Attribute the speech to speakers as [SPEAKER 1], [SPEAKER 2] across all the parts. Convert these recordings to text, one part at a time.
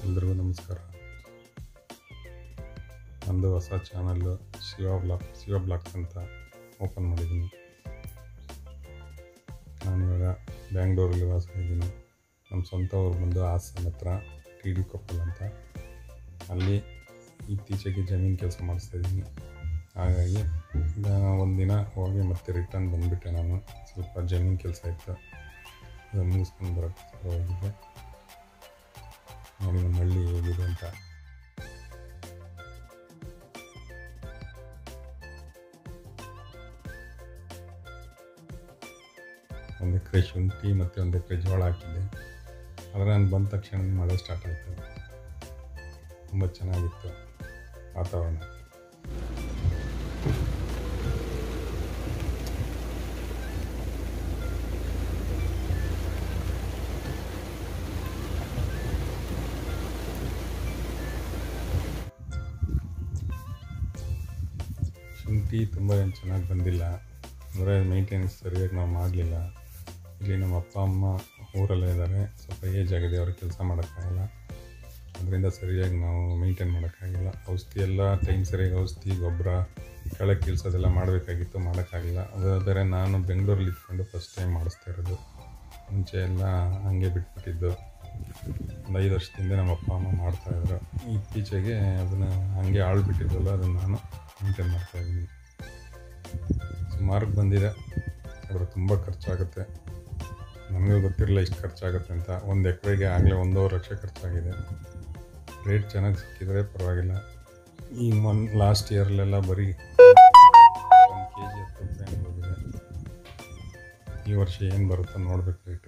[SPEAKER 1] ಎಲ್ರಿಗೂ ನಮಸ್ಕಾರ ನಂದು ಹೊಸ channel Shiva blog Shiva blogs ಅಂತ ಓಪನ್ ಮಾಡಿದ್ದೀನಿ ನಾನಿವಾಗ ಬ್ಯಾಂಗ್ಳೂರಲ್ಲಿ ವಾಸ ಇದ್ದೀನಿ ನಮ್ಮ ಸ್ವಂತ ಊರು ಬಂದು ಹಾಸನ ಹತ್ರ ಟಿ ಡಿ ಕೊಪ್ಪಲ್ ಅಂತ ಅಲ್ಲಿ ಇತ್ತೀಚೆಗೆ ಜಮೀನು ಕೆಲಸ ಮಾಡಿಸ್ತಾಯಿದ್ದೀನಿ ಹಾಗಾಗಿ ಒಂದಿನ ಹೋಗಿ ಮತ್ತೆ ರಿಟರ್ನ್ ಬಂದುಬಿಟ್ಟೆ ನಾನು ಸ್ವಲ್ಪ ಜಮೀನು ಕೆಲಸ ಇತ್ತು ಅದನ್ನು ಮುಗಿಸ್ಕೊಂಡು ಬರೋಕ್ಕೆ ಹೋಗಿದ್ದೆ ನೋಡಿ ನಮ್ಮ ಹಳ್ಳಿ ಹೇಗಿದೆ ಅಂತ ಒಂದು ಎಕರೆ ಶುಂಠಿ ಮತ್ತು ಒಂದು ಎಕರೆ ಜೋಳ ಹಾಕಿದ್ದೆ ಆದರೆ ನಾನು ಬಂದ ತಕ್ಷಣ ಮಳೆ ಸ್ಟಾರ್ಟ್ ಆಯಿತು ತುಂಬ ಚೆನ್ನಾಗಿತ್ತು ವಾತಾವರಣ ಶುಂಠಿ ತುಂಬ ಏನು ಚೆನ್ನಾಗಿ ಬಂದಿಲ್ಲ ಅಂದರೆ ಮೇಂಟೆನೆನ್ಸ್ ಸರಿಯಾಗಿ ನಾವು ಮಾಡಲಿಲ್ಲ ಇಲ್ಲಿ ನಮ್ಮ ಅಪ್ಪ ಅಮ್ಮ ಊರಲ್ಲೇ ಇದ್ದಾರೆ ಸ್ವಲ್ಪ ಏಜ್ ಆಗಿದೆ ಅವ್ರಿಗೆ ಕೆಲಸ ಮಾಡೋಕ್ಕಾಗಲ್ಲ ಅದರಿಂದ ಸರಿಯಾಗಿ ನಾವು ಮೇಂಟೈನ್ ಮಾಡೋಕ್ಕಾಗಿಲ್ಲ ಔಷಧಿ ಎಲ್ಲ ಟೈಮ್ ಸರಿಯಾಗಿ ಔಷಧಿ ಗೊಬ್ಬರ ಕೆಳಗೆ ಕೀಳ್ಸೋದೆಲ್ಲ ಮಾಡಬೇಕಾಗಿತ್ತು ಮಾಡೋಕ್ಕಾಗಿಲ್ಲ ಅದು ಬೇರೆ ನಾನು ಬೆಂಗಳೂರಲ್ಲಿ ಇದ್ಕೊಂಡು ಫಸ್ಟ್ ಟೈಮ್ ಮಾಡಿಸ್ತಾ ಇರೋದು ಮುಂಚೆ ಎಲ್ಲ ಹಾಗೆ ಬಿಟ್ಬಿಟ್ಟಿದ್ದು ಒಂದು ಐದು ವರ್ಷದಿಂದ ನಮ್ಮ ಅಪ್ಪ ಅಮ್ಮ ಮಾಡ್ತಾಯಿದ್ರು ಇತ್ತೀಚೆಗೆ ಅದನ್ನು ಹಾಗೆ ಆಳ್ಬಿಟ್ಟಿದ್ದಲ್ಲ ಅದನ್ನು ನಾನು ಮೇಂಟೈನ್ ಮಾಡ್ತಾಯಿದ್ದೀನಿ ಸುಮಾರು ಬಂದಿದೆ ಆದರೆ ತುಂಬ ಖರ್ಚಾಗುತ್ತೆ ನನಗೂ ಗೊತ್ತಿರಲಿಲ್ಲ ಇಷ್ಟು ಖರ್ಚಾಗುತ್ತೆ ಅಂತ ಒಂದು ಎಕರೆಗೆ ಆಗಲೇ ಒಂದೂವರೆ ಲಕ್ಷ ಖರ್ಚಾಗಿದೆ ರೇಟ್ ಚೆನ್ನಾಗಿ ಸಿಕ್ಕಿದರೆ ಪರವಾಗಿಲ್ಲ ಈ ಮೊನ್ ಲಾಸ್ಟ್ ಇಯರ್ಲೆಲ್ಲ ಬರೀ ಒಂದು ಕೆ ಜಿ ಹತ್ತು ರೂಪಾಯಿ ಹೋಗಿದೆ ಈ ವರ್ಷ ಏನು ಬರುತ್ತೋ ನೋಡಬೇಕು ರೇಟು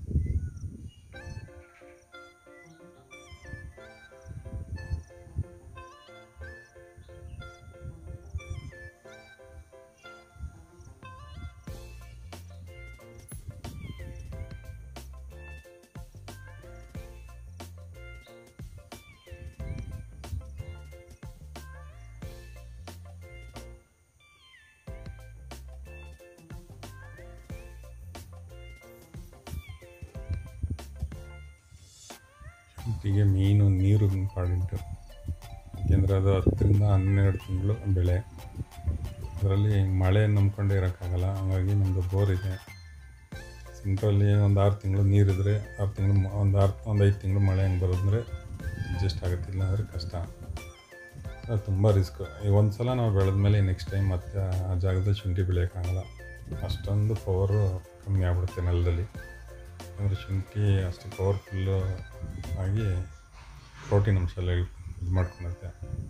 [SPEAKER 1] ಶುಂಠಿಗೆ ಮೇಯ್ನು ನೀರು ಇಂಪಾರ್ಟೆಂಟು ಏಕೆಂದರೆ ಅದು ಹತ್ತರಿಂದ ಹನ್ನೆರಡು ತಿಂಗಳು ಬೆಳೆ ಅದರಲ್ಲಿ ಮಳೆ ನಂಬ್ಕೊಂಡೇ ಇರೋಕ್ಕಾಗಲ್ಲ ಹಾಗಾಗಿ ನಮ್ಮದು ಬೋರ್ ಇದೆ ಸಿಂಟ್ರಲ್ಲಿ ಒಂದು ಆರು ತಿಂಗಳು ನೀರಿದ್ರೆ ಆರು ತಿಂಗಳು ಒಂದು ಆರು ಒಂದು ಐದು ತಿಂಗಳು ಮಳೆ ಹಂಗೆ ಬರೋದ್ರೆ ಅಡ್ಜಸ್ಟ್ ಆಗುತ್ತಿಲ್ಲ ಅಂದರೆ ಕಷ್ಟ ಅದು ತುಂಬ ರಿಸ್ಕ್ ಈಗ ಒಂದು ಸಲ ನಾವು ಬೆಳೆದ್ಮೇಲೆ ನೆಕ್ಸ್ಟ್ ಟೈಮ್ ಮತ್ತೆ ಆ ಜಾಗದಲ್ಲಿ ಶುಂಠಿ ಬೆಳೆಯೋಕ್ಕಾಗಲ್ಲ ಅಷ್ಟೊಂದು ಪವರು ಕಮ್ಮಿ ಆಗ್ಬಿಡುತ್ತೆ ನೆಲದಲ್ಲಿ ಅಂದರೆ ಶುಂಠಿ ಅಷ್ಟು ಪವರ್ಫುಲ್ಲು ಆಗಿ ಪ್ರೋಟೀನ್ ಅಂಶ ಎಲ್ಲ ಇದು ಮಾಡ್ಕೊಳುತ್ತೆ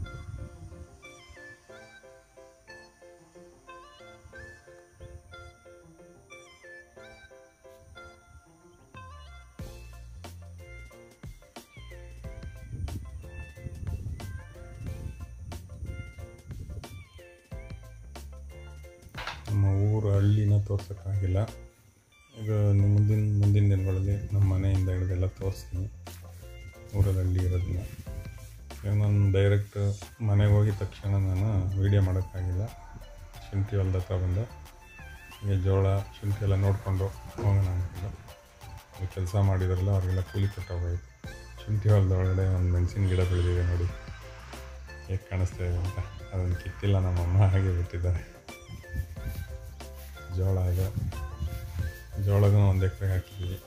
[SPEAKER 1] ನಮ್ಮ ಊರು ಹಳ್ಳಿನ ತೋರ್ಸೋಕ್ಕಾಗಿಲ್ಲ ಈಗ ನಿಮ್ಮ ಮುಂದಿನ ಮುಂದಿನ ದಿನಗಳಲ್ಲಿ ನಮ್ಮ ಮನೆಯಿಂದ ಹಿಡಿದೆಲ್ಲ ತೋರಿಸ್ತೀನಿ ಊರಲ್ಲಿ ಹಳ್ಳಿ ಇರೋದನ್ನ ಈಗ ನಾನು ಡೈರೆಕ್ಟ್ ಮನೆಗೆ ಹೋಗಿದ ತಕ್ಷಣ ನಾನು ವೀಡಿಯೋ ಮಾಡೋಕ್ಕಾಗಿಲ್ಲ ಶುಂಠಿ ಹೊಲ್ದ ಹತ್ರ ಬಂದೆ ಈಗ ಜೋಳ ಶುಂಠಿ ಎಲ್ಲ ನೋಡಿಕೊಂಡು ಹೋಗೋಣ ಅಂದ್ಕೊಂಡು ಅಲ್ಲಿ ಕೆಲಸ ಮಾಡಿದ್ರಲ್ಲ ಅವ್ರಿಗೆಲ್ಲ ಕೂಲಿ ಕೊಟ್ಟೋಗೋಯ್ತು ಶುಂಠಿ ಹೊಲದ ಒಳಗಡೆ ಒಂದು ಮೆಣಸಿನ ಗಿಡ ಬೆಳೆದಿದೆ ನೋಡಿ ಹೇಗೆ ಕಾಣಿಸ್ತಾ ಇದೆ ಅಂತ ಅದನ್ನು ಕಿತ್ತಿಲ್ಲ ನಮ್ಮಮ್ಮ ಹಾಗೆ ಬಿಟ್ಟಿದ್ದಾರೆ ಜೋಳ ಇದೆ ಜೋಳಗೂ ಒಂದು ಎಕರೆ ಹಾಕಿದ್ದೀವಿ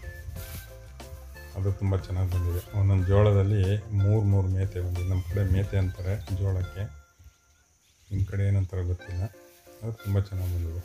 [SPEAKER 1] ಅದು ತುಂಬ ಚೆನ್ನಾಗಿ ಬಂದಿದೆ ಒಂದೊಂದು ಜೋಳದಲ್ಲಿ ಮೂರು ಮೂರು ಮೇತೆ ಬಂದಿದೆ ನಮ್ಮ ಕಡೆ ಮೇತೆ ಅಂತಾರೆ ಜೋಳಕ್ಕೆ ನಿಮ್ಮ ಕಡೆ ಏನಂತಾರೆ ಗೊತ್ತಿಲ್ಲ ಅದು ತುಂಬ ಚೆನ್ನಾಗಿ ಬಂದಿದೆ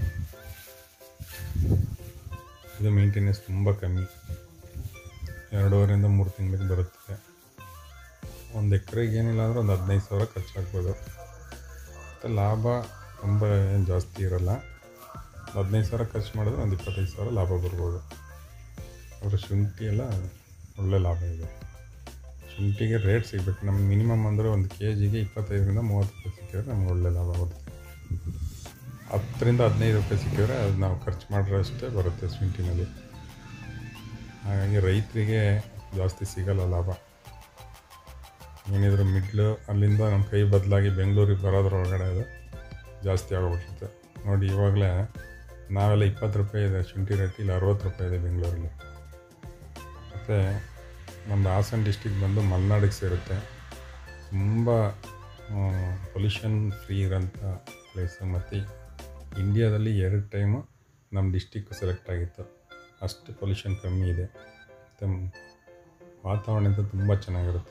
[SPEAKER 1] ಇದು ಮೇಂಟೆನೆನ್ಸ್ ತುಂಬ ಕಮ್ಮಿ ಎರಡೂವರೆಯಿಂದ ಮೂರು ತಿಂಗಳಿಗೆ ಬರುತ್ತದೆ ಒಂದು ಎಕರೆಗೆ ಏನಿಲ್ಲ ಅಂದರೆ ಒಂದು ಹದಿನೈದು ಸಾವಿರ ಖರ್ಚಾಗ್ಬೋದು ಮತ್ತು ಲಾಭ ತುಂಬ ಏನು ಜಾಸ್ತಿ ಇರೋಲ್ಲ ಹದಿನೈದು ಸಾವಿರ ಖರ್ಚು ಮಾಡಿದ್ರೆ ಒಂದು ಇಪ್ಪತ್ತೈದು ಸಾವಿರ ಲಾಭ ಬರ್ಬೋದು ಆದರೆ ಶುಂಠಿ ಎಲ್ಲ ಒಳ್ಳೆ ಲಾಭ ಇದೆ ಶುಂಠಿಗೆ ರೇಟ್ ಸಿಗಬೇಕು ನಮ್ಗೆ ಮಿನಿಮಮ್ ಅಂದರೆ ಒಂದು ಕೆ ಜಿಗೆ ಇಪ್ಪತ್ತೈದರಿಂದ ಮೂವತ್ತು ರೂಪಾಯಿ ಸಿಕ್ಕಿದ್ರೆ ನಮ್ಗೆ ಒಳ್ಳೆ ಲಾಭ ಬರುತ್ತೆ ಹತ್ತರಿಂದ ಹದಿನೈದು ರೂಪಾಯಿ ಸಿಕ್ಕಿದ್ರೆ ಅದು ನಾವು ಖರ್ಚು ಮಾಡಿರೋಷ್ಟೇ ಬರುತ್ತೆ ಶುಂಠಿನಲ್ಲಿ ಹಾಗಾಗಿ ರೈತರಿಗೆ ಜಾಸ್ತಿ ಸಿಗಲ್ಲ ಲಾಭ ಏನಿದ್ರು ಮಿಡ್ಲು ಅಲ್ಲಿಂದ ನಮ್ಮ ಕೈ ಬದಲಾಗಿ ಬೆಂಗಳೂರಿಗೆ ಬರೋದ್ರೊಳಗಡೆ ಅದು ಜಾಸ್ತಿ ಆಗೋಗ್ಬಿಡುತ್ತೆ ನೋಡಿ ಇವಾಗಲೇ ನಾವೆಲ್ಲ ಇಪ್ಪತ್ತು ರೂಪಾಯಿ ಇದೆ ಶುಂಠಿ ರೇಟ್ ಇಲ್ಲಿ ಅರವತ್ತು ರೂಪಾಯಿ ಇದೆ ಬೆಂಗಳೂರಲ್ಲಿ ಮತ್ತು ನಮ್ಮದು ಹಾಸನ ಡಿಸ್ಟಿಕ್ ಬಂದು ಮಲೆನಾಡಿಗೆ ಸೇರುತ್ತೆ ತುಂಬ ಪೊಲ್ಯೂಷನ್ ಫ್ರೀ ಇರೋಂಥ ಪ್ಲೇಸು ಮತ್ತು ಇಂಡಿಯಾದಲ್ಲಿ ಎರಡು ಟೈಮು ನಮ್ಮ ಡಿಸ್ಟಿಕ್ಕು ಸೆಲೆಕ್ಟ್ ಆಗಿತ್ತು ಅಷ್ಟು ಪೊಲ್ಯೂಷನ್ ಕಮ್ಮಿ ಇದೆ ಮತ್ತು ವಾತಾವರಣ ಅಂತೂ ತುಂಬ ಚೆನ್ನಾಗಿರುತ್ತೆ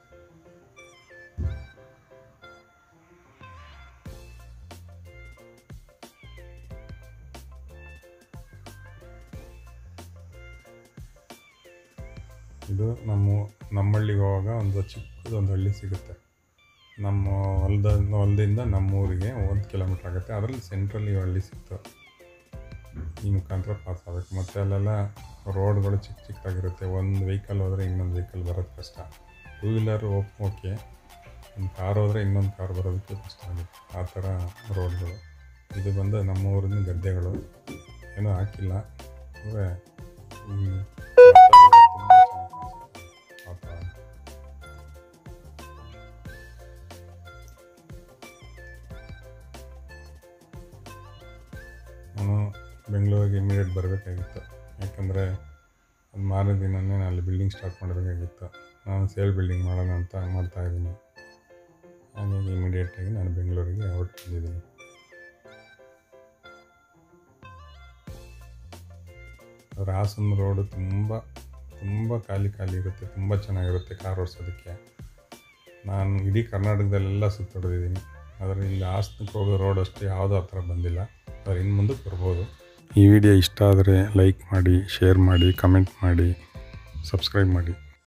[SPEAKER 1] ಇದು ನಮ್ಮ ನಮ್ಮಳ್ಳಿಗೆ ಹೋಗುವಾಗ ಒಂದು ಚಿಕ್ಕದೊಂದು ಹಳ್ಳಿ ಸಿಗುತ್ತೆ ನಮ್ಮ ಹೊಲ್ದ ಹೊಲದಿಂದ ನಮ್ಮ ಊರಿಗೆ ಒಂದು ಕಿಲೋಮೀಟ್ರ್ ಆಗುತ್ತೆ ಅದರಲ್ಲಿ ಸೆಂಟ್ರಲ್ಲಿ ಹಳ್ಳಿ ಸಿಕ್ತು ಈ ಮುಖಾಂತರ ಪಾಸ್ ಆಗಬೇಕು ಮತ್ತು ಅಲ್ಲೆಲ್ಲ ರೋಡ್ಗಳು ಚಿಕ್ಕ ಚಿಕ್ಕದಾಗಿರುತ್ತೆ ಒಂದು ವೆಹಿಕಲ್ ಹೋದರೆ ಇನ್ನೊಂದು ವೆಹಿಕಲ್ ಬರೋದು ಕಷ್ಟ ಟೂ ವೀಲರ್ ಓಕೆ ಒಂದು ಕಾರ್ ಹೋದರೆ ಇನ್ನೊಂದು ಕಾರ್ ಬರೋದಕ್ಕೆ ಕಷ್ಟ ಆಗುತ್ತೆ ಆ ಥರ ರೋಡ್ಗಳು ಇದು ಬಂದು ನಮ್ಮ ಊರಿನ ಗದ್ದೆಗಳು ಏನೂ ಹಾಕಿಲ್ಲ ಅಂದರೆ ತುಂಬ ಚೆನ್ನಾಗಿ ವಾತಾವರಣ ನಾನು ಬೆಂಗಳೂರಿಗೆ ಇಮಿಡಿಯೇಟ್ ಬರಬೇಕಾಗಿತ್ತು ಯಾಕಂದರೆ ಅದು ಮಾರನೇ ದಿನವೇ ನಾನು ಅಲ್ಲಿ ಬಿಲ್ಡಿಂಗ್ ಸ್ಟಾರ್ಟ್ ಮಾಡಬೇಕಾಗಿತ್ತು ನಾನು ಸೇಲ್ ಬಿಲ್ಡಿಂಗ್ ಮಾಡೋಣ ಅಂತ ಮಾಡ್ತಾಯಿದ್ದೀನಿ ಹಾಗಾಗಿ ಇಮಿಡಿಯೇಟಾಗಿ ನಾನು ಬೆಂಗಳೂರಿಗೆ ಹೊರಟು ಬಂದಿದ್ದೀನಿ ಅವ್ರ ಹಾಸನ ರೋಡು ತುಂಬ ತುಂಬ ಖಾಲಿ ಖಾಲಿ ಇರುತ್ತೆ ತುಂಬ ಚೆನ್ನಾಗಿರುತ್ತೆ ಕಾರ್ ಓಡಿಸೋದಕ್ಕೆ ನಾನು ಇಡೀ ಕರ್ನಾಟಕದಲ್ಲೆಲ್ಲ ಸುತ್ತಾಡಿದ್ದೀನಿ ಆದರೆ ಇಲ್ಲಿ ಹಾಸನಕ್ಕೆ ಹೋಗೋ ರೋಡ್ ಅಷ್ಟು ಯಾವುದೂ ಆ ಥರ ಬಂದಿಲ್ಲ ಆದರೆ ಇನ್ನು ಮುಂದಕ್ಕೆ ಬರ್ಬೋದು ಈ ವಿಡಿಯೋ ಇಷ್ಟ ಆದರೆ ಲೈಕ್ ಮಾಡಿ ಶೇರ್ ಮಾಡಿ ಕಮೆಂಟ್ ಮಾಡಿ ಸಬ್ಸ್ಕ್ರೈಬ್ ಮಾಡಿ